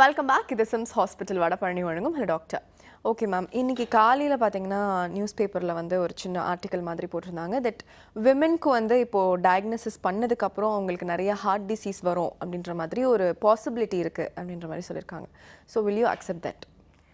Welcome back இது SIMS hospital Vadapalani வழங்கும் hello doctor okay ma'am இன்னைக்கு காலையில் பார்த்தீங்கன்னா நியூஸ் பேப்பரில் வந்து ஒரு சின்ன ஆர்டிக்கல் மாதிரி போட்டிருந்தாங்க தட் விமென்க்கு வந்து இப்போது டயக்னோசிஸ் பண்ணதுக்கப்புறம் அவங்களுக்கு நிறைய ஹார்ட் டிசீஸ் வரும் அப்படின்ற மாதிரி ஒரு பாசிபிலிட்டி இருக்குது அப்படின்ற மாதிரி சொல்லியிருக்காங்க so will you accept that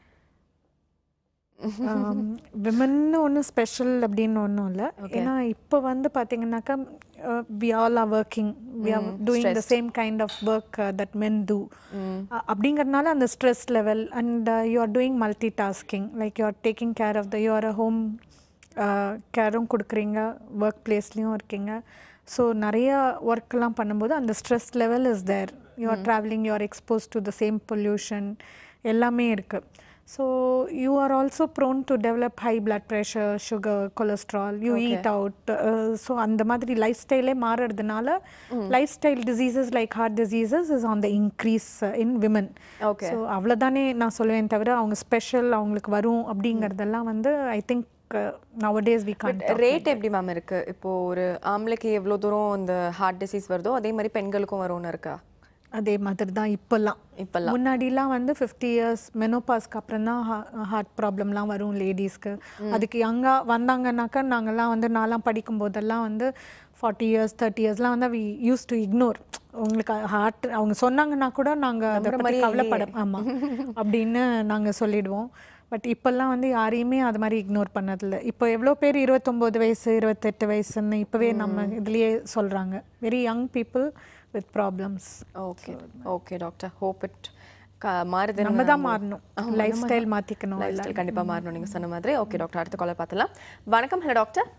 விமன்னு ஒன்றும் ஸ்பெஷல் அப்படின்னு ஒன்றும் இல்லை ஏன்னா இப்போ வந்து பார்த்தீங்கன்னாக்கா we all are working we are doing the same kind of work that men do அப்படிங்கிறதுனால அந்த stress level and you are doing multitasking like you are taking care of the you are a home கேரும் கொடுக்குறீங்க work பிளேஸ்லேயும் இருக்கீங்க so நிறைய ஒர்க்கெல்லாம் பண்ணும்போது அந்த stress level is there you are travelling you are expose to the same pollution எல்லாமே இருக்குது so you are also prone to develop high blood pressure sugar cholesterol you eat out so அந்த மாதிரி லைஃப் ஸ்டைலே மாறுறதுனால lifestyle diseases like heart diseases is on the increase in women Okay. So அவ்வளோதானே நான் சொல்லுவேன் தவிர அவங்க ஸ்பெஷல் அவங்களுக்கு வரும் அப்படிங்கிறதெல்லாம் வந்து I think nowadays we can rate எப்படி மேம் இருக்குது இப்போது ஒரு ஆம்பளைக்கு எவ்வளோ தூரம் இந்த ஹார்ட் டிசீஸ் வருதோ அதே மாதிரி பெண்களுக்கும் வரும்னு இருக்கா அதே மாதிரி தான் இப்போல்லாம் இப்போல்லாம் முன்னாடிலாம் வந்து ஃபிஃப்டி இயர்ஸ் மெனோபாஸ்க்கு அப்புறம் தான் ஹார்ட் ப்ராப்ளம்லாம் வரும் லேடிஸ்க்கு அதுக்கு யங்காக வந்தாங்கன்னாக்கா நாங்கள்லாம் வந்து நான்லாம் படிக்கும் போதெல்லாம் வந்து ஃபார்ட்டி இயர்ஸ் தேர்ட்டி இயர்ஸ்லாம் வந்து வி யூஸ் டு இக்னோர் உங்களுக்கு ஹார்ட் அவங்க சொன்னாங்கன்னா கூட நாங்கள் அதை பற்றி கவலைப்பட ஆமாம் அப்படின்னு நாங்கள் சொல்லிடுவோம் பட் இப்போல்லாம் வந்து யாரையுமே அது மாதிரி இக்னோர் பண்ணதில்ல இப்போ எவ்வளோ பேர் இருபத்தொம்போது வயசு இருபத்தெட்டு வயசுன்னு இப்போவே நம்ம இதுலேயே சொல்கிறாங்க very young people with problems okay okay doctor hope it மாறுது நம்ம தான் மாறணும் லைஃப் ஸ்டைல் மாற்றிக்கணும் லைஃப் ஸ்டைல் கண்டிப்பா மாறணும் நீங்க சொன்ன மாதிரி ஓகே டாக்டர் அடுத்த காலர் பார்த்தலாம் வணக்கம் ஹலோ டாக்டர்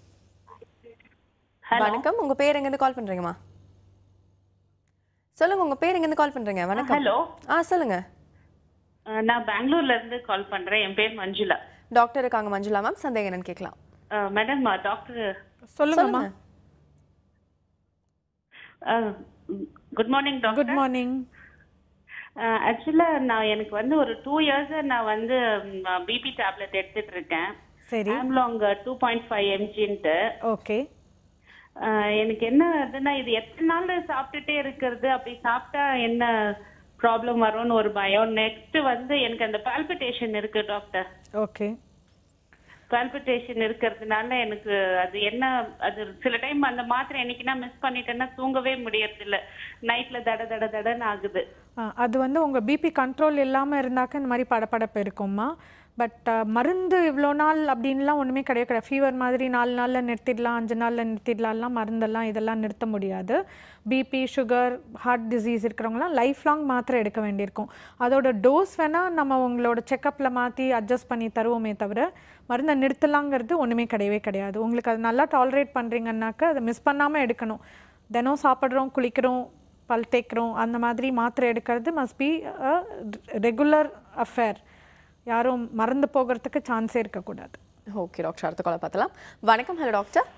வணக்கம் உங்க பேர் எங்க இருந்து கால் பண்றீங்கம்மா சொல்லுங்க உங்க பேர் எங்க இருந்து கால் பண்றீங்க வணக்கம் ஹலோ ஆ சொல்லுங்க அஹ் நான் பெங்களூர்ல இருந்து கால் பண்றேன் என் பேர் மஞ்சுளா டாக்டர் இருக்காங்க மஞ்சுளா மேம் சந்தேகம் என்னன்னு கேட்கலாம் அஹ் மேடம் டாக்டர் சொல்லுங்கம்மா good morning doctor good morning ஆக்சுவலா நான் எனக்கு வந்து ஒரு டூ இயர்ஸ் நான் வந்து பிபி டேப்லெட் எடுத்துட்டு இருக்கேன் சரி ஆம்லாங் டூ பாயிண்ட் ஃபைவ் எம்ஜின்ட்டு ஓகே எனக்கு என்ன இதுன்னா இது எத்தனை நாள் சாப்பிட்டுட்டே இருக்கிறது அப்படி சாப்பிட்டா என்ன ப்ராப்ளம் வரும்னு ஒரு பயம் நெக்ஸ்ட் வந்து எனக்கு அந்த பால்பிட்டேஷன் இருக்கு டாக்டர் ஓகே பால்பிட்டேஷன் இருக்கிறதுனால எனக்கு அது என்ன அது சில டைம் அந்த மாத்திரை என்னைக்குன்னா மிஸ் பண்ணிட்டேன்னா தூங்கவே முடியறது இல்ல நைட்ல தட தட தடன்னு ஆகுது அது வந்து உங்கள் பிபி கண்ட்ரோல் இல்லாமல் இருந்தாக்க இந்த மாதிரி படபடப்பு இருக்கும்மா பட் மருந்து இவ்வளோ நாள் அப்படின்லாம் ஒன்றுமே கிடையாது கிடையாது ஃபீவர் மாதிரி நாலு நாளில் நிறுத்திடலாம் அஞ்சு நாளில் நிறுத்திடலாம்லாம் மருந்தெல்லாம் இதெல்லாம் நிறுத்த முடியாது பிபி சுகர் ஹார்ட் டிசீஸ் இருக்கிறவங்களாம் லைஃப் லாங் மாத்திரை எடுக்க வேண்டியிருக்கும் அதோட டோஸ் வேணால் நம்ம உங்களோட செக்கப்பில் மாற்றி அட்ஜஸ்ட் பண்ணி தருவோமே தவிர மருந்தை நிறுத்தலாங்கிறது ஒன்றுமே கிடையவே கிடையாது உங்களுக்கு அது நல்லா டாலரேட் பண்ணுறீங்கன்னாக்க அதை மிஸ் பண்ணாமல் எடுக்கணும் தினம் சாப்பிட்றோம் குளிக்கிறோம் பல் தேய்க்கிறோம் அந்த மாதிரி மாத்திரை எடுக்கிறது மஸ்ட் பி ரெகுலர் அஃபேர் யாரும் மறந்து போகிறதுக்கு சான்ஸே இருக்கக்கூடாது ஓகே டாக்டர் அடுத்த காலர் பார்த்தலாம் வணக்கம் ஹலோ டாக்டர்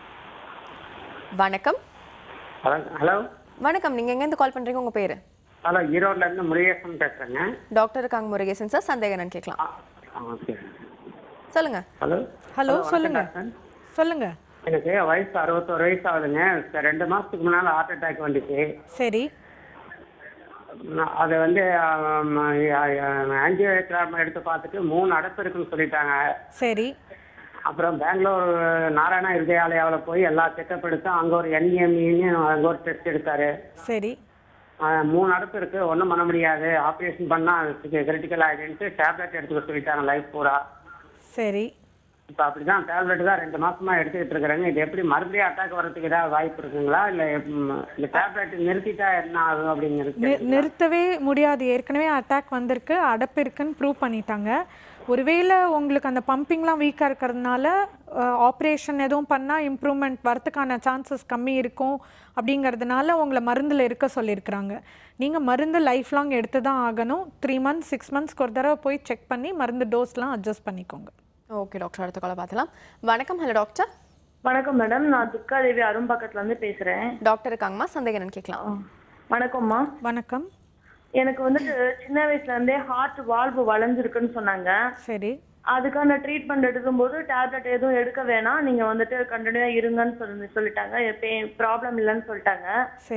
வணக்கம் ஹலோ ஹலோ வணக்கம் நீங்க எங்க இருந்து கால் பண்றீங்க உங்க பேரு ஹலோ ஈரோட்ல இருந்து முருகேசன் பேசுறேங்க டாக்டர் இருக்காங்க முருகேசன் சார் சந்தேகம் என்னன்னு கேட்கலாம் ஓகே சொல்லுங்க ஹலோ ஹலோ வணக்கம் சொல்லுங்க டாக்டர். சொல்லுங்க எனக்கு வயசு அறுபத்தோரு வயசு ஆகுதுங்க ச- ரெண்டு மாசத்துக்கு முன்னால ஹார்ட் அட்டாக் வந்துச்சு சரி நான் அது வந்து ஆன்ஜியோகிராம் எடுத்து பார்த்துட்டு மூணு அடப்பு இருக்குன்னு சொல்லிட்டாங்க சரி அப்புறம் பெங்களூர் நாராயணா இருதயாலயாவில் போய் எல்லா செக்கப் எடுத்தோம் அங்கே ஒரு என்இஎம்இன்னு அங்கே ஒரு டெஸ்ட் எடுத்தாரு சரி ஆஹ் மூணு அடப்பு இருக்கு ஒன்றும் பண்ண முடியாது ஆப்ரேஷன் பண்ணால் கிரிட்டிக்கல் ஆகிடுன்ட்டு டேப்லெட் எடுத்துக்க சொல்லிட்டாங்க லைஃப் பூரா சரி இப்போ அப்படிதான் டேப்லெட் தான் ரெண்டு மாசமா எடுத்துக்கிட்டு இருக்கிறேங்க இது எப்படி மறுபடியும் அட்டாக் வர்றதுக்கு ஏதாவது வாய்ப்பு இருக்குங்களா இல்ல ம், இந்த டேப்லெட் நிறுத்திட்டா என்ன ஆகும் அப்படிங்கிறது நி- நிறுத்தவே முடியாது ஏற்கனவே அட்டாக் வந்திருக்கு அடப்பு இருக்குன்னு ப்ரூவ் பண்ணிட்டாங்க ஒருவேளை உங்களுக்கு அந்த பம்பிங்லாம் வீக்காக இருக்கிறதுனால ஆப்ரேஷன் எதுவும் பண்ணால் இம்ப்ரூவ்மெண்ட் வரத்துக்கான சான்சஸ் கம்மி இருக்கும் அப்படிங்கிறதுனால உங்களை மருந்தில் இருக்க சொல்லியிருக்கிறாங்க நீங்கள் மருந்து லைஃப் லாங் எடுத்து தான் ஆகணும் த்ரீ மந்த்ஸ் சிக்ஸ் மந்த்ஸ்க்கு ஒரு தடவை போய் செக் பண்ணி மருந்து டோஸ்லாம் அட்ஜஸ்ட் பண்ணிக்கோங்க ஓகே டாக்டர் அடுத்த காலர் பார்த்தலாம் வணக்கம் ஹலோ டாக்டர் வணக்கம் மேடம் நான் துர்காதேவி அரும்பாக்கத்துல இருந்து பேசுறேன் டாக்டர் இருக்காங்கம்மா சந்தேகம் என்னன்னு கேட்கலாம் வணக்கம்மா வணக்கம் எனக்கு வந்துட்டு சின்ன வயசுல இருந்தே ஹார்ட் வால்வு வளைஞ்சிருக்குன்னு சொன்னாங்க சரி அதுக்கான ட்ரீட்மெண்ட் எடுக்கும்போது டேப்லெட் எதுவும் எடுக்க வேணாம் நீங்க வந்துட்டு கண்டினியூவா இருங்கன்னு சொல்லி சொல்லிட்டாங்க ப்ராப்ளம் இல்லைன்னு சொல்லிட்டாங்க சரி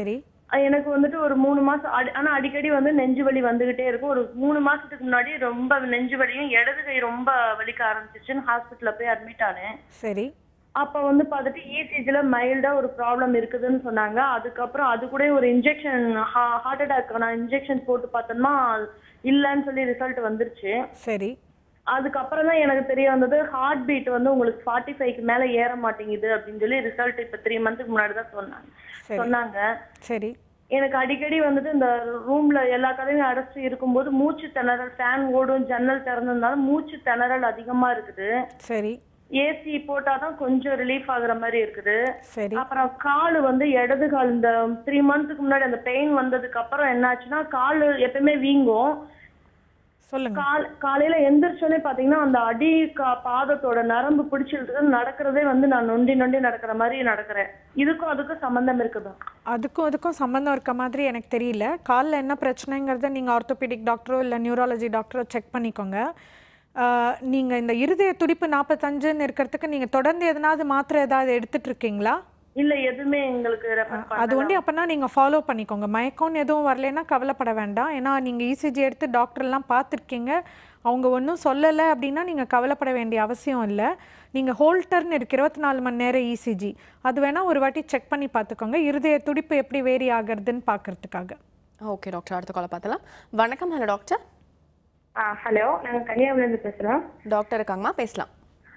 அஹ் எனக்கு வந்துட்டு ஒரு மூணு மாசம் அடி- ஆனா அடிக்கடி வந்து நெஞ்சு வலி வந்துகிட்டே இருக்கும் ஒரு மூணு மாசத்துக்கு முன்னாடி ரொம்ப நெஞ்சு வலியும் இடது கை ரொம்ப வலிக்க ஆரம்பிச்சிச்சுன்னு ஹாஸ்பிட்டல்ல போய் அட்மிட் ஆனேன் சரி அப்ப வந்து பார்த்துட்டு இசிஜில மைல்டா ஒரு ப்ராப்ளம் இருக்குதுன்னு சொன்னாங்க அதுக்கப்புறம் அது கூட ஒரு இன்ஜெக்ஷன் ஹார்ட் அட்டாக்கான இன்ஜெக்ஷன் போட்டு பார்த்தோம்னா இல்லைன்னு சொல்லி ரிசல்ட் வந்துருச்சு சரி அதுக்கப்புறம் தான் எனக்கு தெரிய வந்தது ஹார்ட் பீட் வந்து உங்களுக்கு ஃபார்ட்டி ஃபைவ்க்கு மேல ஏற மாட்டேங்குது அப்படின்னு சொல்லி ரிசல்ட் இப்ப த்ரீ மந்த்துக்கு முன்னாடி தான் சொன்னாங்க சரி. சொன்னாங்க சரி எனக்கு அடிக்கடி வந்துட்டு இந்த ரூம்ல எல்லா கதையும் அடைச்சு இருக்கும்போது மூச்சு திணறல் ஃபேன் ஓடும் ஜன்னல் திறந்ததுனால மூச்சு திணறல் அதிகமா இருக்குது சரி ஏசி போட்டாதான் கொஞ்சம் ரிலீஃப் ஆகுற மாதிரி இருக்குது சரி அப்புறம் கால் வந்து இடது கால் இந்த த்ரீ மந்த்ஸ்க்கு முன்னாடி அந்த பெயின் வந்ததுக்கு அப்புறம் என்னாச்சுன்னா கால் எப்பயுமே வீங்கும் சொல்லுங்க கால் காலையில எந்திரிச்சோடனே பாத்தீங்கன்னா அந்த அடி கா- பாதத்தோட நரம்பு பிடிச்சிருக்கு நடக்கிறதே வந்து நான் நொண்டி நொண்டி நடக்கிற மாதிரி நடக்கிறேன் இதுக்கும் அதுக்கும் சம்பந்தம் இருக்குதா அதுக்கும் அதுக்கும் சம்மந்தம் இருக்க மாதிரி எனக்கு தெரியல காலில் என்ன பிரச்சனைங்கிறத நீங்கள் ஆர்த்தோபெடிக் டாக்டரோ இல்லை நியூராலஜி டாக்டரோ செக் பண்ணிக்கோங்க நீங்கள் இந்த இருதய துடிப்பு நாற்பத்தஞ்சுன்னு இருக்கிறதுக்கு நீங்கள் தொடர்ந்து எதனாவது மாத்திரை ஏதாவது எடுத்துட்டு இருக்கீங்களா இல்ல எதுவுமே எங்களுக்கு ரெஃபர் அது ஒண்டி அப்போனா நீங்கள் ஃபாலோ பண்ணிக்கோங்க மயக்கம்னு எதுவும் வரலைன்னா கவலைப்பட வேண்டாம் ஏன்னா நீங்கள் இசிஜி எடுத்து டாக்டர்லாம் பார்த்துருக்கீங்க அவங்க ஒன்றும் சொல்லலை அப்படின்னா நீங்கள் கவலைப்பட வேண்டிய அவசியம் இல்லை நீங்கள் ஹோல்டர்னு இருக்கு இருபத்தி நாலு மணி நேரம் இசிஜி அது வேணால் ஒரு வாட்டி செக் பண்ணி பார்த்துக்கோங்க இருதய துடிப்பு எப்படி வேரி ஆகுறதுன்னு பார்க்கறதுக்காக ஓகே டாக்டர் அடுத்த காலை பார்த்தலாம் வணக்கம் ஹலோ டாக்டர் ஹலோ நாங்க கன்னியாகுமரில இருந்து பேசுறோம் டாக்டர் இருக்காங்கம்மா பேசலாம்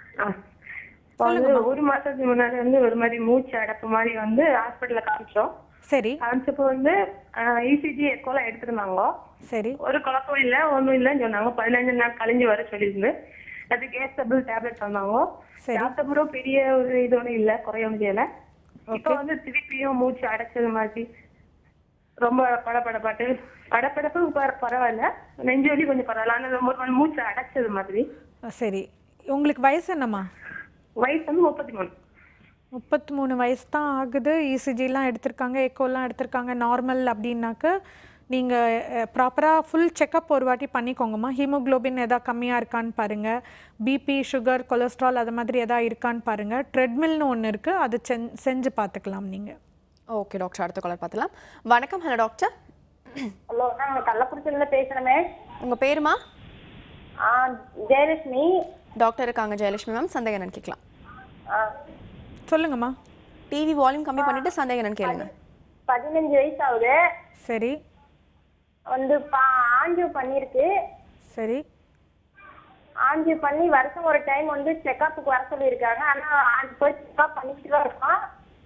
இப்போ வந்து ஒரு மாசத்துக்கு முன்னாடி வந்து ஒரு மாதிரி மூச்சு அடப்பு மாதிரி வந்து ஹாஸ்பிட்டல்ல காமிச்சோம் சரி காமிச்சப்போ வந்து இசிஜி எக்கோலாம் எடுத்திருந்தாங்க சரி ஒரு குழப்பம் இல்ல ஒண்ணும் இல்லைன்னு சொன்னாங்க பதினஞ்சு நாள் கழிஞ்சு வர சொல்லியிருந்து அது கேஸ்டபிள் டேப்லெட் தந்தாங்க சரி. சாப்பிட்டப்புறம் பெரிய ஒரு இது ஒண்ணும் இல்ல குறைய முடியல இப்போ வந்து திருப்பியும் மூச்சு அடைச்சது மாதிரி ரொம்ப படபடப்பாட்டு படபடப்பு பர- பரவாயில்ல நெஞ்சு வலி கொஞ்சம் பரவாயில்ல ஆனா ரொம்ப கொஞ்சம் மூச்சு அடைச்சது மாதிரி அஹ் சரி உங்களுக்கு வயசு என்னம்மா வயசு வந்து முப்பத்தி மூணு முப்பத்தி மூணு வயசு தான் ஆகுது இசிஜிலாம் எடுத்திருக்காங்க எக்கோலாம் எடுத்திருக்காங்க நார்மல் அப்படின்னாக்க நீங்கள் ப்ராப்பராக ஃபுல் செக்கப் ஒரு வாட்டி பண்ணிக்கோங்கம்மா ஹீமோகுளோபின் எதாவது கம்மியாக இருக்கான்னு பாருங்கள் பிபி சுகர் கொலஸ்ட்ரால் அது மாதிரி எதாவது இருக்கான்னு பாருங்கள் ட்ரெட்மில்னு ஒன்று இருக்குது அது செஞ் செஞ்சு பார்த்துக்கலாம் நீங்கள் ஓகே டாக்டர் அடுத்த காலர் பார்த்தலாம் வணக்கம் ஹலோ டாக்டர் ஹலோ நாங்க கள்ளக்குறிச்சியில இருந்து பேசுறோமே உங்க பேருமா ஆ ஜெயலட்சுமி டாக்டர் இருக்காங்க ஜெயலட்சுமி மேம் சந்தேகம் என்னன்னு கேட்கலாம் ஆ, சொல்லுங்கம்மா டிவி வால்யூம் கம்மி பண்ணிட்டு சந்தேகம் என்னன்னு கேளுங்க பதினஞ்சு வயசு ஆகுது சரி வந்து பா ஆஞ்சியோ பண்ணிருக்கு சரி ஆஞ்சியோ பண்ணி வருஷம் ஒரு டைம் வந்து செக்கப்புக்கு வர சொல்லியிருக்காங்க ஆனா ஆஞ்சி போய் செக்அப் பண்ணிக்கிட்டு தான் இருக்கோம்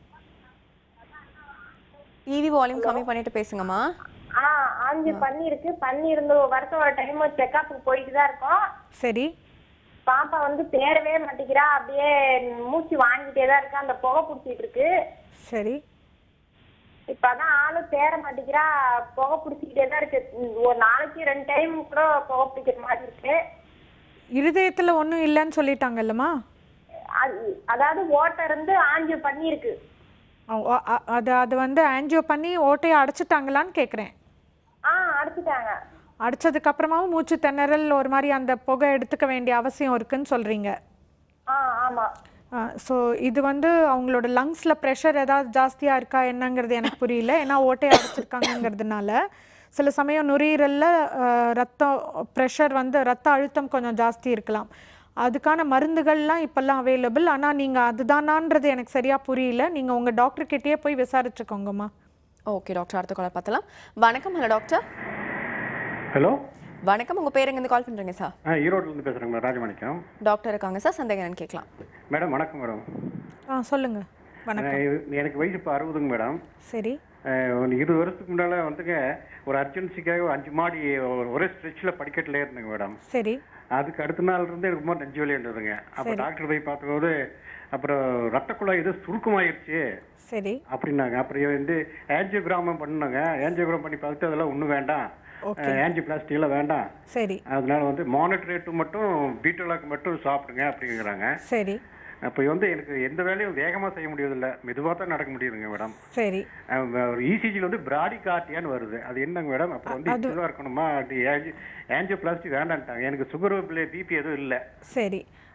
டிவி வால்யூம் கம்மி பண்ணிட்டு பேசுங்கம்மா ஆ ஆஞ்சி பண்ணிருக்கு பண்ணி இருந்து வருஷம் ஒரு டைம் செக்கப்புக்கு போயிட்டு தான் இருக்கோம் சரி பாப்பா வந்து தேரவே மாட்டேங்கிறா அப்படியே மூச்சு வாங்கிட்டே தான் இருக்கா அந்த புகை பிடிச்சிட்டு இருக்கு சரி இப்பதான் ஆளும் தேர மாட்டேங்கிறா புகை பிடிச்சிக்கிட்டே தான் இருக்கு உம், ஒரு நாளைக்கு ரெண்டு டைம் கூட புகை பிடிக்கிற மாதிரி இருக்கு இருதயத்தில் ஒன்றும் இல்லைன்னு சொல்லிட்டாங்கல்லம்மா அது- அதாவது ஓட்டை இருந்து ஆஞ்சியோ பண்ணியிருக்கு அ- அ- அது அது வந்து ஆன்ஜியோ பண்ணி ஓட்டையை அடைச்சிட்டாங்களான்னு கேட்குறேன் ஆ அடிச்சுட்டாங்க அடிச்சதுக்கு அப்புறமாவும் மூச்சு திணறல் ஒரு மாதிரி அந்த புகை எடுத்துக்க வேண்டிய அவசியம் இருக்குன்னு சொல்றீங்க ஆ ஆமா ஸோ இது வந்து அவங்களோட லங்ஸில் ப்ரெஷர் ஏதாவது ஜாஸ்தியாக இருக்கா என்னங்கிறது எனக்கு புரியல ஏன்னா ஓட்டை அடைச்சிருக்காங்கங்கிறதுனால சில சமயம் நுரையீரலில் ரத்தம் ப்ரெஷர் வந்து ரத்த அழுத்தம் கொஞ்சம் ஜாஸ்தி இருக்கலாம் அதுக்கான மருந்துகள்லாம் இப்போல்லாம் அவைலபிள் ஆனால் நீங்கள் அதுதானான்றது எனக்கு சரியாக புரியல நீங்கள் உங்கள் டாக்டர்கிட்டயே போய் விசாரிச்சுக்கோங்கம்மா ஓகே டாக்டர் அடுத்த காலர் பார்த்தலாம் வணக்கம் ஹலோ டாக்டர் ஹலோ வணக்கம் உங்க பேர் எங்கேருந்து கால் பண்றீங்க சார் ஆ ஈரோட்லேருந்து பேசுகிறேங்க மேடம் ராஜமாணிக்கம் டாக்டர் இருக்காங்க சார் சந்தேகம் என்னன்னு கேட்கலாம் மேடம் வணக்கம் மேடம் ஆ சொல்லுங்கள் வணக்கம் அஹ் இது- எனக்கு வயசு இப்போ அறுபதுங்க மேடம் சரி அஹ் ஒரு இருபது வருஷத்துக்கு முன்னால் வந்துங்க ஒரு அர்ஜென்சிக்காக ஒரு அஞ்சு மாடி ஒரு- ஒரே ஸ்ட்ரெச்சில் படிக்கட்டில் இருந்தேங்க மேடம் சரி அதுக்கு அடுத்த நாள் இருந்து எனக்கு ரொம்ப நெஞ்சு வலி இருந்ததுங்க அப்போ டாக்டர் போய் பார்த்தபோது அப்புறம் ரத்த குழாய் ஏதோ சுருக்கமாயிருச்சு சரி அப்படின்னாங்க அப்புறம் வந்து ஆன்ஜியோகிராமம் பண்ணாங்க ஆன்ஜியோகிராம் பண்ணி பார்த்துட்டு அதெல்லாம் ஒன்றும் வேண்டாம் ஆன்ஜியோபிளாஸ்டிக் எல்லாம் வேண்டாம் சரி அதனால வந்து மானிட்டரேட்டு மட்டும் பீட்டோலாக்கு மட்டும் சாப்பிடுங்க அப்படிங்கிறாங்க சரி அப்போ வந்து எனக்கு எந்த வேலையும் வேகமாக செய்ய முடியறதில்ல மெதுவாக தான் நடக்க முடியுதுங்க மேடம் சரி ஒரு இசிஜியில் வந்து பிராடி கார்டியான்னு வருது அது என்னங்க மேடம் அப்புறம் வந்து இதுவாக இருக்கணுமா அப்படி ஆன்ஜியோ பிளாஸ்டிக் வேண்டான்ட்டாங்க எனக்கு சுகர் பிபி எதுவும் இல்லை சரி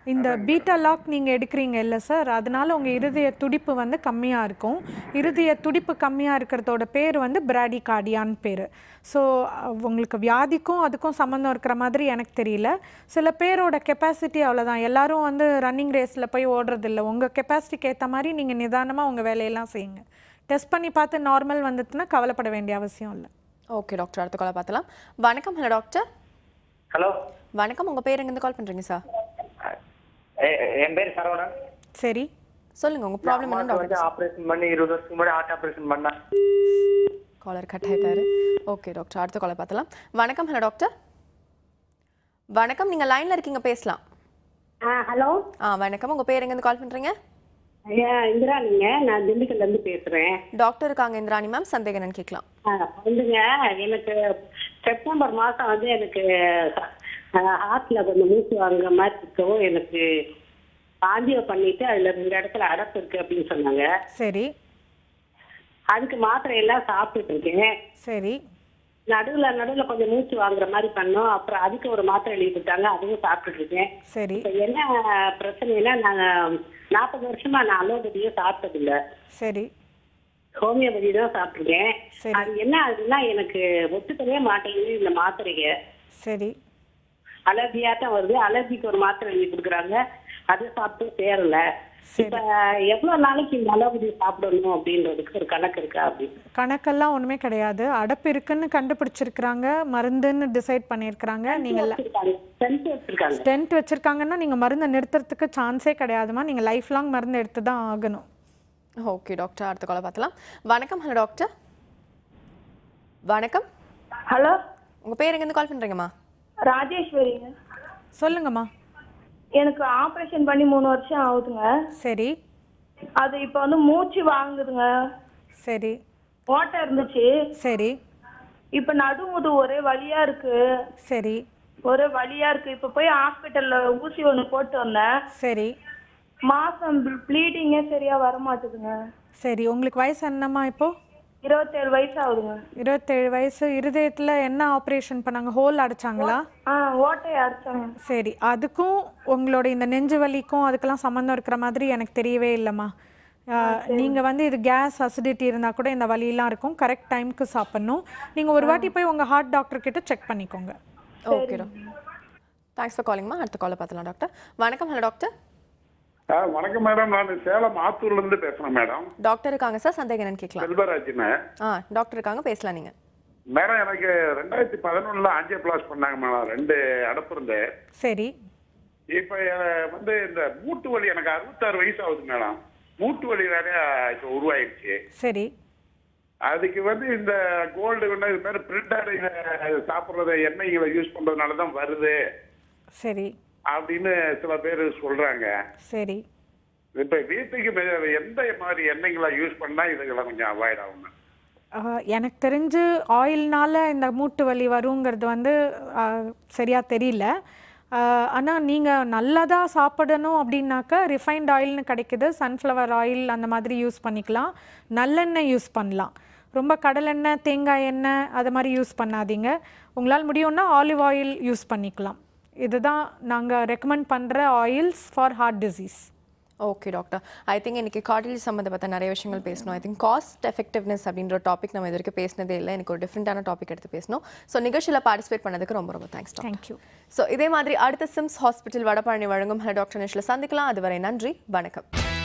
இந்த பீட்டா லாக் நீங்கள் எடுக்கிறீங்க இல்லை சார் அதனால உங்கள் இருதய துடிப்பு வந்து கம்மியாக இருக்கும் இருதய துடிப்பு கம்மியாக இருக்கிறதோட பேர் வந்து பிராடி கார்டியான்னு பேர் ஸோ உங்களுக்கு வியாதிக்கும் அதுக்கும் சம்மந்தம் இருக்கிற மாதிரி எனக்கு தெரியல சில பேரோட கெப்பாசிட்டி அவ்வளோதான் எல்லாரும் வந்து ரன்னிங் ரேஸில் போய் ஓடுறதில்ல உங்கள் கெப்பாசிட்டிக்கு ஏற்ற மாதிரி நீங்கள் நிதானமாக உங்கள் வேலையெல்லாம் செய்யுங்க டெஸ்ட் பண்ணி பார்த்து நார்மல் வந்துட்டுனா கவலைப்பட வேண்டிய அவசியம் இல்லை ஓகே டாக்டர் அடுத்த காலை பார்த்தலாம் வணக்கம் ஹலோ டாக்டர் ஹலோ வணக்கம் உங்கள் பேர் எங்கேருந்து கால் பண்ணுறீங்க சார் என் பேர் சரவணன் சரி சொல்லுங்கள் உங்கள் ப்ராப்ளம் என்ன அம்மாவுக்கு வந்து டாக்டர் ஆபரேஷன் பண்ணி இருபது வருஷத்துக்கு முன்னாடி ஹார்ட் ஆபரேஷன் பண்ணேன் காலர் கட் ஆயிட்டாரு ஓகே டாக்டர் அடுத்த காலை பார்த்தலாம் வணக்கம் ஹலோ டாக்டர் வணக்கம் நீங்கள் லைனில் இருக்கீங்க பேசலாம் ஹலோ ஆ வணக்கம் உங்கள் பேர் எங்கேருந்து கால் பண்ணுறீங்க இந்திரா நீங்க நான் திண்டுக்கல்ல இருந்து பேசுறேன் டாக்டர் இருக்காங்க இந்திராணி மேம் சந்தேகம் என்னன்னு கேட்கலாம் ஆ, வந்துங்க எனக்கு செப்டம்பர் மாசம் வந்து எனக்கு ஹார்ட்ல கொஞ்சம் மூச்சு வாங்குற மாதிரி இருக்கவும் எனக்கு ஆஞ்சியோ பண்ணிட்டு அதுல ரெண்டு இடத்துல அடப்பு இருக்கு அப்படின்னு சொன்னாங்க சரி அதுக்கு மாத்திரை எல்லாம் சாப்பிட்டுட்டு இருக்கேன் சரி நடுவுல நடுவுல கொஞ்சம் மூச்சு வாங்குற மாதிரி பண்ணோம் அப்புறம் அதுக்கு ஒரு மாத்திரை எழுதி கொடுத்தாங்க அதுவும் சாப்பிட்டுட்டு இருக்கேன் சரி இப்ப என்ன பிரச்சனைனா நாங்க நாற்பது வருஷமா நான் அலோபதியே சாப்பிட்டது இல்ல சரி ஹோமியோபதி தான் சாப்பிட்டுருக்கேன் சரி. அது என்ன ஆகுதுன்னா எனக்கு ஒத்துக்கவே மாட்டேங்குது இந்த மாத்திரைங்க சரி அலர்ஜியா தான் வருது அலர்ஜிக்கு ஒரு மாத்திரை எழுதி கொடுக்குறாங்க அது சாப்பிட்டு சேரல சரி. இப்ப எவ்வளவு நாளைக்கு இந்த அலோபதி சாப்பிடணும் அப்படின்றதுக்கு ஒரு கணக்கு இருக்கா அப்படி கணக்கெல்லாம் ஒன்றுமே கிடையாது அடப்பு இருக்குன்னு கண்டுபிடிச்சிருக்கிறாங்க மருந்துன்னு டிசைட் பண்ணியிருக்கிறாங்க நீங்கள் வச்சிருக்காங்க சென்ஸ் வச்சிருக்காங்க ஸ்டென்ட் வச்சுருக்காங்கன்னா நீங்கள் மருந்தை நிறுத்துறதுக்கு சான்ஸே கிடையாதுமா நீங்கள் லைஃப் லாங் மருந்து எடுத்து தான் ஆகணும் ஓகே டாக்டர் அடுத்த காலை பார்த்தலாம் வணக்கம் ஹலோ டாக்டர் வணக்கம் ஹலோ உங்கள் பேர் எங்கேருந்து கால் பண்ணுறீங்கம்மா ராஜேஸ்வரிங்க சொல்லுங்கம்மா எனக்கு ஆபரேஷன் பண்ணி மூணு வருஷம் ஆகுதுங்க சரி அது இப்போ வந்து மூச்சு வாங்குதுங்க சரி ஓட்டை இருந்துச்சு சரி இப்போ நடுமுது ஒரே வலியா இருக்கு சரி ஒரே வலியா இருக்கு இப்போ போய் ஹாஸ்பிட்டல்ல ஊசி ஒன்று போட்டு வந்தேன் சரி மாசம் ப்ளீடிங்கே சரியா வர மாட்டுதுங்க சரி உங்களுக்கு வயசு என்னம்மா இப்போது இருபத்தேழு வயசு ஆகுதுங்க இருபத்தேழு வயசு இருதயத்தில் என்ன ஆப்ரேஷன் பண்ணாங்க ஹோல் அடைச்சாங்களா ஆ ஓட்டையை அடிச்சாங்க சரி அதுக்கும் உங்களோட இந்த நெஞ்சு வலிக்கும் அதுக்கெல்லாம் சம்மந்தம் இருக்கிற மாதிரி எனக்கு தெரியவே இல்லைம்மா நீங்கள் வந்து இது கேஸ் அசிடிட்டி இருந்தால் கூட இந்த வலியெல்லாம் இருக்கும் கரெக்ட் டைம்க்கு சாப்பிட்ணும் நீங்கள் ஒரு வாட்டி போய் உங்கள் ஹார்ட் டாக்டர் கிட்ட செக் பண்ணிக்கோங்க ஓகே டாக்டர் தேங்க்ஸ் ஃபார் காலிங்மா அடுத்த காலை பார்த்தலாம் டாக்டர் வணக்கம் ஹலோ டாக்டர் ஆ, வணக்கம் மேடம் நான் சேலம் ஆத்தூர்ல இருந்து பேசுறேன் மேடம் டாக்டர் இருக்காங்க சார் சந்தேகம் என்னன்னு கேட்கலாம் செல்வராஜ்னு ஆ டாக்டர் இருக்காங்க பேசலாம் நீங்கள் மேடம் எனக்கு ரெண்டாயிரத்தி பதினொன்னுல ஆஞ்சியோ பிளாஸ் பண்ணாங்க மேடம் ரெண்டு அடப்பு இருந்து சரி இப்ப அஹ், வந்து இந்த மூட்டு வலி எனக்கு அறுபத்தாறு வயசு ஆகுது மேடம் மூட்டு வலி வேற இப்ப உருவாயிருச்சு சரி அதுக்கு வந்து இந்த கோல்டு இது மாதிரி பிரிண்டர் சாப்பிடுறத எண்ணெய்களை யூஸ் பண்றதுனால தான் வருது சரி அப்படின்னு சில பேர் சொல்றாங்க சரி இப்ப வீட்டுக்கு மே- எந்த மாதிரி எண்ணெய்களை யூஸ் பண்ணா இதுகளை கொஞ்சம் அவாய்ட் ஆகும் ஆஹ் எனக்கு தெரிஞ்சு ஆயில்னால இந்த மூட்டு வலி வருங்கிறது வந்து ஆஹ் சரியா தெரியல ஆனால் நீங்கள் நல்லதாக சாப்பிடணும் அப்படின்னாக்கா ரிஃபைண்ட் ஆயில்னு கிடைக்குது சன்ஃப்ளவர் ஆயில் அந்த மாதிரி யூஸ் பண்ணிக்கலாம் நல்லெண்ணெய் யூஸ் பண்ணலாம் ரொம்ப கடலெண்ணெய் தேங்காய் எண்ணெய் அது மாதிரி யூஸ் பண்ணாதீங்க உங்களால் முடியும்னா ஆலிவ் ஆயில் யூஸ் பண்ணிக்கலாம் இதுதான் நாங்கள் ரெக்கமெண்ட் பண்ணுற oils for heart disease okay doctor I think இன்னைக்கு கார்டில் சம்மந்தப்பட்ட நிறைய விஷயங்கள் பேசணும் ஐ திங்க் காஸ்ட் எஃபெக்டிவ்னஸ் அப்படின்ற டாபிக் நம்ம இது வரைக்கும் பேசினதே இல்லை எனக்கு ஒரு டிஃப்ரெண்டான டாபிக் எடுத்து பேசணும் ஸோ நிகழ்ச்சியில் பார்ட்டிசிபேட் பண்ணதுக்கு ரொம்ப ரொம்ப தேங்க்ஸ் டாக்டர் தேங்க்யூ ஸோ இதே மாதிரி அடுத்த சிம்ஸ் ஹாஸ்பிட்டல் வடபழனி வழங்கும் ஹலோ டாக்டர் நிஷில் சந்திக்கலாம் அதுவரை நன்றி வணக்கம்